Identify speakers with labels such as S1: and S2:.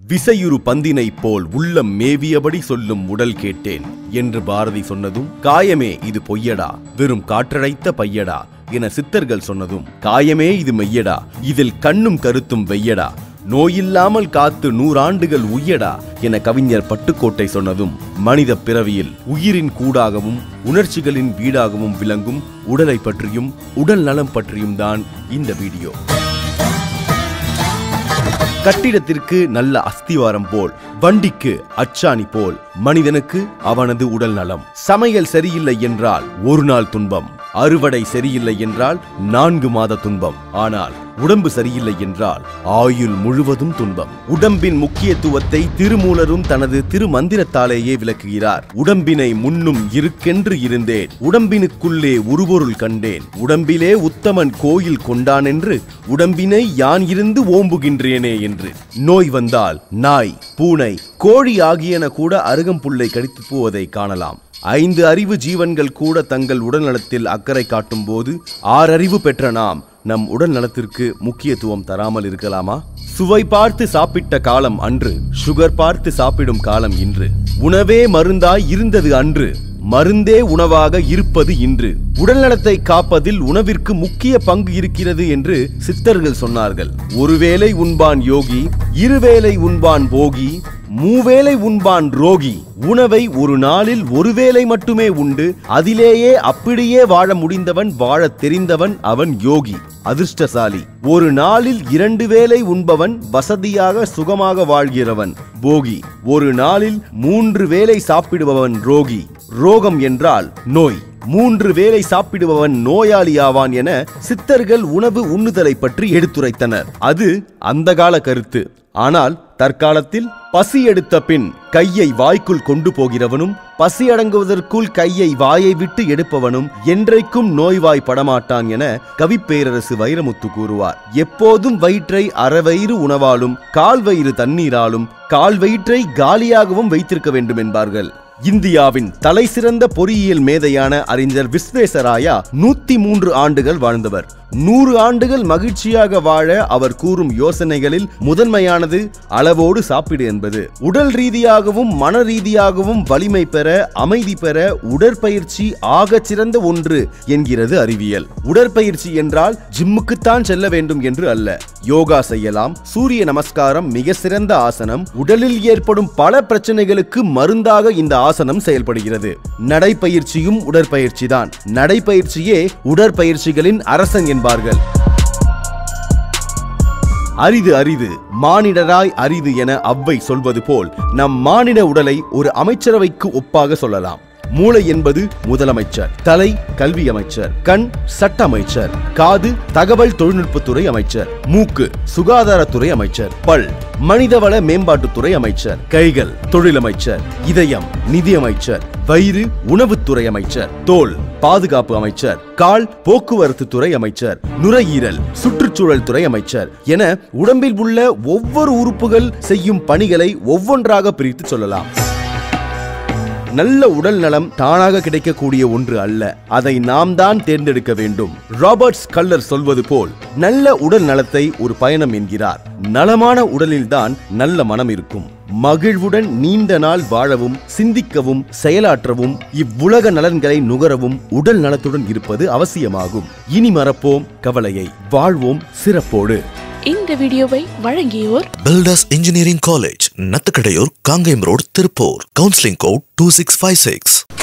S1: விசையுறு பந்தினைப் போல் உள்ளம் மேவியபடி சொல்லும் உடல் கேட்டேன் என்று பாரதி சொன்னதும் காயமே இது பொய்யடா வெறும் காற்றடைத்த பையடா என சித்தர்கள் சொன்னதும் காயமே இது மெய்யடா இதில் கண்ணும் கருத்தும் வெய்யடா நோயில்லாமல் காத்து நூறாண்டுகள் உய்யடா என கவிஞர் பட்டுக்கோட்டை சொன்னதும் மனித பிறவியில் உயிரின் கூடாகவும் உணர்ச்சிகளின் வீடாகவும் விளங்கும் உடலை பற்றியும் உடல் நலம் பற்றியும் தான் இந்த வீடியோ கட்டிடத்திற்கு நல்ல அஸ்திவாரம் போல் வண்டிக்கு அச்சாணி போல் மனிதனுக்கு அவனது உடல் நலம் சமையல் சரியில்லை என்றால் ஒரு நாள் துன்பம் அறுவடை சரியில்லை என்றால் நான்கு மாத துன்பம் ஆனால் உடம்பு சரியில்லை என்றால் ஆயுள் முழுவதும் துன்பம் உடம்பின் முக்கியத்துவத்தை திருமூலரும் தனது திருமந்திரத்தாலேயே விளக்குகிறார் உடம்பினை முன்னும் இருக்கென்று இருந்தேன் உடம்பினுக்குள்ளே உருபொருள் கண்டேன் உடம்பிலே உத்தமன் கோயில் கொண்டான் என்று உடம்பினை யான் இருந்து ஓம்புகின்றேனே என்று நோய் வந்தால் நாய் பூனை கோழி ஆகியன கூட அருகம்புல்லை கடித்து போவதை காணலாம் ஐந்து அறிவு ஜீவன்கள் கூட தங்கள் உடல்நலத்தில் அக்கறை காட்டும் போது ஆறறிவு பெற்ற நாம் நம் உடல் நலத்திற்கு முக்கியத்துவம் தராமல் இருக்கலாமா சுவை பார்த்து சாப்பிட்ட காலம் அன்று சுகர் பார்த்து சாப்பிடும் காலம் இன்று உணவே மருந்தாய் இருந்தது அன்று மருந்தே உணவாக இருப்பது இன்று உடல்நலத்தை காப்பதில் உணவிற்கு முக்கிய பங்கு இருக்கிறது என்று சித்தர்கள் சொன்னார்கள் ஒருவேளை உண்பான் யோகி இருவேளை உண்பான் போகி மூவேளை உண்பான் ரோகி உணவை ஒரு நாளில் ஒருவேளை மட்டுமே உண்டு அதிலேயே அப்படியே வாழ முடிந்தவன் வாழத் தெரிந்தவன் அவன் யோகி அதிர்ஷ்டசாலி ஒரு நாளில் இரண்டு வேளை உண்பவன் வசதியாக சுகமாக வாழ்கிறவன் போகி ஒரு நாளில் மூன்று வேளை சாப்பிடுபவன் ரோகி ரோகம் என்றால் நோய் மூன்று வேளை சாப்பிடுபவன் நோயாளி ஆவான் என சித்தர்கள் உணவு உண்ணுதலை பற்றி எடுத்துரைத்தனர் அது அந்த கால கருத்து ஆனால் தற்காலத்தில் பசி எடுத்த பின் கையை வாய்க்குள் கொண்டு போகிறவனும் பசி அடங்குவதற்குள் கையை வாயை விட்டு எடுப்பவனும் என்றைக்கும் நோய்வாய் படமாட்டான் என கவிப்பேரரசு வைரமுத்து கூறுவார் எப்போதும் வயிற்றை அறவயிறு உணவாலும் கால் வயிறு தண்ணீராலும் கால் வயிற்றை காலியாகவும் வைத்திருக்க வேண்டும் என்பார்கள் இந்தியாவின் தலை சிறந்த பொறியியல் மேதையான அறிஞர் விஸ்வேசராயா நூத்தி மூன்று ஆண்டுகள் வாழ்ந்தவர் நூறு ஆண்டுகள் மகிழ்ச்சியாக வாழ அவர் கூறும் யோசனைகளில் முதன்மையானது அளவோடு சாப்பிடு என்பது உடல் ரீதியாகவும் மன ரீதியாகவும் வலிமை பெற அமைதி பெற உடற்பயிற்சி ஆகச் சிறந்த ஒன்று என்கிறது அறிவியல் உடற்பயிற்சி என்றால் ஜிம்முக்குத்தான் செல்ல வேண்டும் என்று அல்ல யோகா செய்யலாம் சூரிய நமஸ்காரம் மிக சிறந்த ஆசனம் உடலில் ஏற்படும் பல பிரச்சனைகளுக்கு மருந்தாக இந்த ஆசனம் செயல்படுகிறது நடைப்பயிற்சியும் உடற்பயிற்சி தான் நடைப்பயிற்சியே உடற்பயிற்சிகளின் அரசன் என்பார்கள் அரிது அரிது மானிடராய் அரிது என அவ்வை சொல்வது போல் நம் மானிட உடலை ஒரு அமைச்சரவைக்கு ஒப்பாக சொல்லலாம் மூளை என்பது முதலமைச்சர் தலை கல்வி அமைச்சர் கண் சட்ட அமைச்சர் காது தகவல் தொழில்நுட்பத்துறை அமைச்சர் மூக்கு சுகாதாரத்துறை அமைச்சர் பல் மனிதவள மேம்பாட்டுத்துறை அமைச்சர் கைகள் தொழிலமைச்சர் இதயம் நிதியமைச்சர் வயிறு உணவுத்துறை அமைச்சர் தோல் பாதுகாப்பு அமைச்சர் கால் போக்குவரத்து துறை அமைச்சர் நுரையீரல் சுற்றுச்சூழல் துறை அமைச்சர் என உடம்பில் உள்ள ஒவ்வொரு உறுப்புகள் செய்யும் பணிகளை ஒவ்வொன்றாக பிரித்து சொல்லலாம் நல்ல உடல் நலம் தானாக கிடைக்கக்கூடிய ஒன்று அல்ல அதை நாம் தான் தேர்ந்தெடுக்க வேண்டும் ராபர்ட்ஸ் கல்லர் சொல்வது போல் நல்ல உடல் நலத்தை ஒரு பயணம் என்கிறார் நலமான உடலில்தான் நல்ல மனம் இருக்கும் மகிழ்வுடன் நீண்ட நாள் வாழவும் சிந்திக்கவும் செயலாற்றவும் இவ்வுலக நலன்களை நுகரவும் உடல் நலத்துடன் இருப்பது அவசியமாகும் இனி மறப்போம் கவலையை வாழ்வோம் சிறப்போடு
S2: இந்த வீடியோவை வழங்கியோர்
S3: Builders Engineering College, Nathakadayur, Kangayam Road, Tirupur. Counseling code 2656.